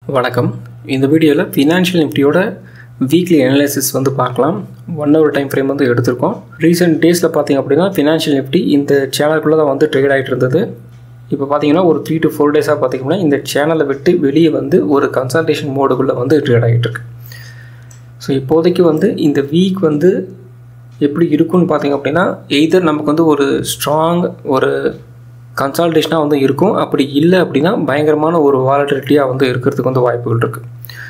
வணக்கம் இந்த வீடியோவில் ஃபினான்ஷியல் நிஃப்டியோட வீக்லி அனாலிசிஸ் வந்து பார்க்கலாம் ஒன் ஹவர் டைம் ஃப்ரேம் வந்து எடுத்திருக்கோம் ரீசெண்ட் டேஸில் பார்த்தீங்க அப்படின்னா ஃபினான்ஷியல் நிஃப்டி இந்த சேனலுக்குள்ளே தான் வந்து ட்ரேட் ஆகிட்டு இருந்தது இப்போ பார்த்தீங்கன்னா ஒரு த்ரீ டு ஃபோர் டேஸாக பார்த்தீங்கன்னா இந்த சேனலை விட்டு வெளியே வந்து ஒரு கன்சல்டேஷன் மோடுக்குள்ளே வந்து ட்ரேட் ஆகிட்டு இருக்கு ஸோ இப்போதைக்கு வந்து இந்த வீக் வந்து எப்படி இருக்குன்னு பார்த்தீங்க அப்படின்னா எய்தர் நமக்கு வந்து ஒரு ஸ்ட்ராங் ஒரு கன்சால்டேஷனாக வந்து இருக்கும் அப்படி இல்லை அப்படின்னா பயங்கரமான ஒரு வாலட்டிலிட்டியாக வந்து இருக்கிறதுக்கு வந்து வாய்ப்புகள் இருக்குது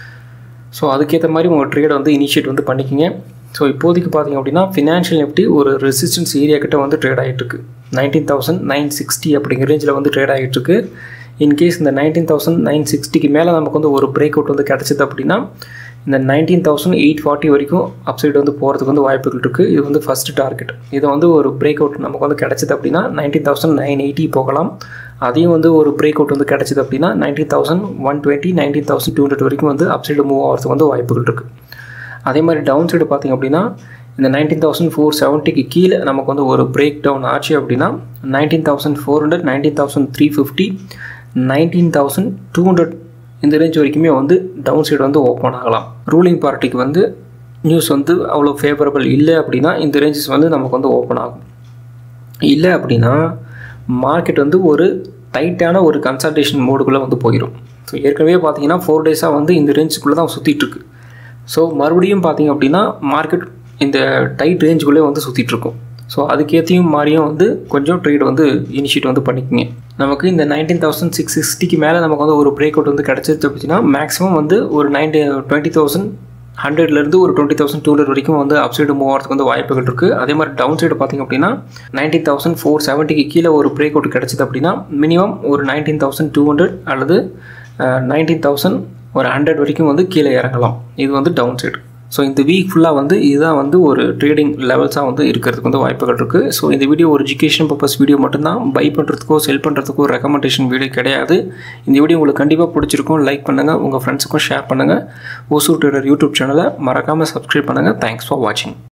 ஸோ அதுக்கேற்ற மாதிரி உங்கள் ட்ரேடை வந்து இனிஷியேட் வந்து பண்ணிக்கிங்க ஸோ இப்போதைக்கு பார்த்தீங்க அப்படின்னா ஃபினான்ஷியல் நிஃப்டி ஒரு ரெசிஸ்டன்ஸ் ஏரியா கிட்ட வந்து ட்ரேட் ஆகிட்டுருக்கு நைன்டீன் தௌசண்ட் நைன் சிக்ஸ்டி அப்படிங்கிற ரேஞ்சில் வந்து ட்ரேட் ஆகிட்டுருக்கு இன்கேஸ் இந்த நைன்டீன் தௌசண்ட் நைன் சிக்ஸ்டிக்கு மேலே நமக்கு வந்து ஒரு பிரேக் அவுட் வந்து கிடச்சிது அப்படின்னா இந்த நைன்டீன் தௌசண்ட் எயிட் ஃபார்ட்டி வரைக்கும் அப்சைடு வந்து போகிறதுக்கு வந்து வாய்ப்புகள் இருக்குது இது வந்து ஃபஸ்ட்டு டார்கெட் இது வந்து ஒரு பிரேக் அவுட் நமக்கு வந்து கிடச்சிது அப்படின்னா நைன்டீன் தௌசண்ட் நைன் எயிட்டி போகலாம் அதையும் வந்து ஒரு பிரேக் அவுட் வந்து கிடச்சிது அப்படின்னா nineteen thousand one twenty nineteen thousand two hundred வரைக்கும் வந்து அப்சைடு மூவ் ஆகிறதுக்கு வந்து வாய்ப்புகள் இருக்குது அதே மாதிரி டவுன் சைடு பார்த்திங்க அப்படின்னா இந்த நைன்டீன் தௌசண்ட் ஃபோர் செவன்ட்டிக்கு கீழே நமக்கு வந்து ஒரு பிரேக் டவுன் ஆச்சு அப்படின்னா nineteen thousand four hundred nineteen thousand three fifty nineteen thousand two hundred இந்த ரேஞ்ச் வரைக்குமே வந்து டவுன் சைடு வந்து ஓப்பன் ஆகலாம் ரூலிங் பார்ட்டிக்கு வந்து நியூஸ் வந்து அவ்வளோ ஃபேவரபிள் இல்லை அப்படின்னா இந்த ரேஞ்சஸ் வந்து நமக்கு வந்து ஓப்பன் ஆகும் இல்லை அப்படின்னா மார்க்கெட் வந்து ஒரு டைட்டான ஒரு கன்சல்டேஷன் மோடுக்குள்ளே வந்து போயிடும் ஸோ ஏற்கனவே பார்த்தீங்கன்னா ஃபோர் டேஸாக வந்து இந்த ரேஞ்சுக்குள்ளே தான் சுற்றிட்டுருக்கு ஸோ மறுபடியும் பார்த்தீங்க அப்படின்னா மார்க்கெட் இந்த டைட் ரேஞ்சுக்குள்ளே வந்து சுற்றிட்டுருக்கும் ஸோ அதுக்கேற்றியும் மாதிரியும் வந்து கொஞ்சம் ட்ரேட் வந்து இனிஷியேட் வந்து பண்ணிக்கோங்க நமக்கு இந்த நைன்டீன் தௌசண்ட் சிக்ஸ் சிக்ஸ்டிக்கு மேலே நமக்கு வந்து ஒரு பிரேக் அவுட் வந்து கிடச்சிருச்சு அப்படின்னா மேக்ஸிமம் வந்து ஒரு நைன்டி டுவெண்ட்டி தௌசண்ட் ஹண்ட்ரட்லேருந்து ஒரு டுவெண்ட்டி தௌசண்ட் டூ ஹண்ட்ரட் வரைக்கும் வந்து அப் சைடு மூவ் ஆகிறதுக்கு வந்து வாய்ப்புகள் இருக்குது அதே மாதிரி டவுன் சைடு பார்த்திங்க அப்படின்னா நைன்டீன் தௌசண்ட் ஃபோர் செவன்ட்டிக்கு கீழே ஒரு பிரேக் அவுட் கிடச்சிது அப்படின்னா மினிமம் ஒரு நைன்டீன் தௌசண்ட் டூ ஹண்ட்ரட் அல்லது நைன்டீன் தௌசண்ட் ஒரு ஹண்ட்ரட் வரைக்கும் வந்து கீழே இறங்கலாம் இது வந்து டவுன் சைடு ஸோ இந்த வீக் ஃபுல்லாக வந்து இதுதான் வந்து ஒரு ட்ரேடிங் லெவல்ஸாக வந்து இருக்கிறதுக்கு வந்து வாய்ப்புகள் இருக்குது ஸோ இந்த வீடியோ ஒரு எஜுகேஷன் பர்பஸ் வீடியோ மட்டும்தான் பை பண்ணுறதுக்கோ செல் பண்ணுறதுக்கோ ரெக்கமெண்டேஷன் வீடியோ கிடையாது இந்த வீடியோ உங்களுக்கு கண்டிப்பாக பிடிச்சிருக்கும் லைக் பண்ணுங்கள் உங்கள் ஃப்ரெண்ட்ஸுக்கும் ஷேர் பண்ணுங்கள் ஓசூர் ட்ரேடர் யூடியூப் சேனலை மறக்காமல் சப்ஸ்கிரைப் பண்ணுங்கள் தேங்க்ஸ் ஃபார் வாட்சிங்